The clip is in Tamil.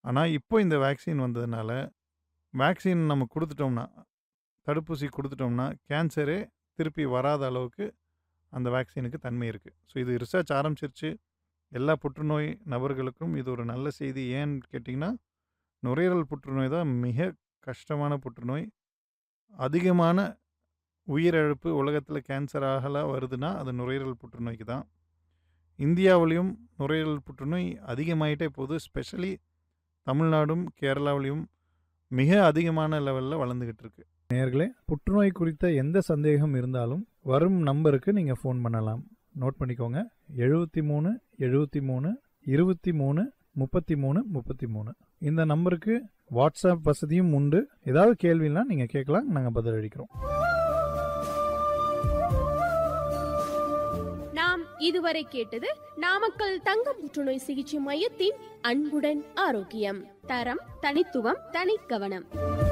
ஆனால் இப்போ இந்த வேக்சின் வந்ததுனால வேக்சின் நம்ம கொடுத்துட்டோம்னா தடுப்பூசி கொடுத்துட்டோம்னா கேன்சரே திருப்பி வராத அளவுக்கு அந்த வேக்சினுக்கு தன்மை இருக்குது ஸோ இது ரிசர்ச் ஆரம்பிச்சிருச்சு எல்லா புற்றுநோய் நபர்களுக்கும் இது ஒரு நல்ல செய்தி ஏன்னு கேட்டிங்கன்னா நுரையீரல் புற்றுநோய் தான் மிக கஷ்டமான புற்றுநோய் அதிகமான உயிரிழப்பு உலகத்தில் கேன்சராகலாம் வருதுன்னா அது நுரையீரல் புற்றுநோய்க்கு தான் இந்தியாவிலையும் நுரையீரல் புற்றுநோய் அதிகமாயிட்டே போகுது ஸ்பெஷலி தமிழ்நாடும் கேரளாவிலையும் மிக அதிகமான லெவலில் வளர்ந்துக்கிட்டு இருக்கு நேர்களே புற்றுநோய் குறித்த எந்த சந்தேகம் இருந்தாலும் வரும் நம்பருக்கு நீங்கள் ஃபோன் பண்ணலாம் நோட் பண்ணிக்கோங்க எழுபத்தி மூணு எழுபத்தி மூணு இருபத்தி மூணு முப்பத்தி மூணு முப்பத்தி மூணு இந்த நம்பருக்கு வாட்ஸ்அப் வசதியும் உண்டு ஏதாவது கேள்வினா நீங்கள் கேட்கலாம் நாங்கள் பதிலளிக்கிறோம் நாம் இதுவரை கேட்டது நாமக்கல் தங்க புற்றுநோய் சிகிச்சை மையத்தின் அன்புடன் ஆரோக்கியம் தரம் தனித்துவம் தனிக்கவனம்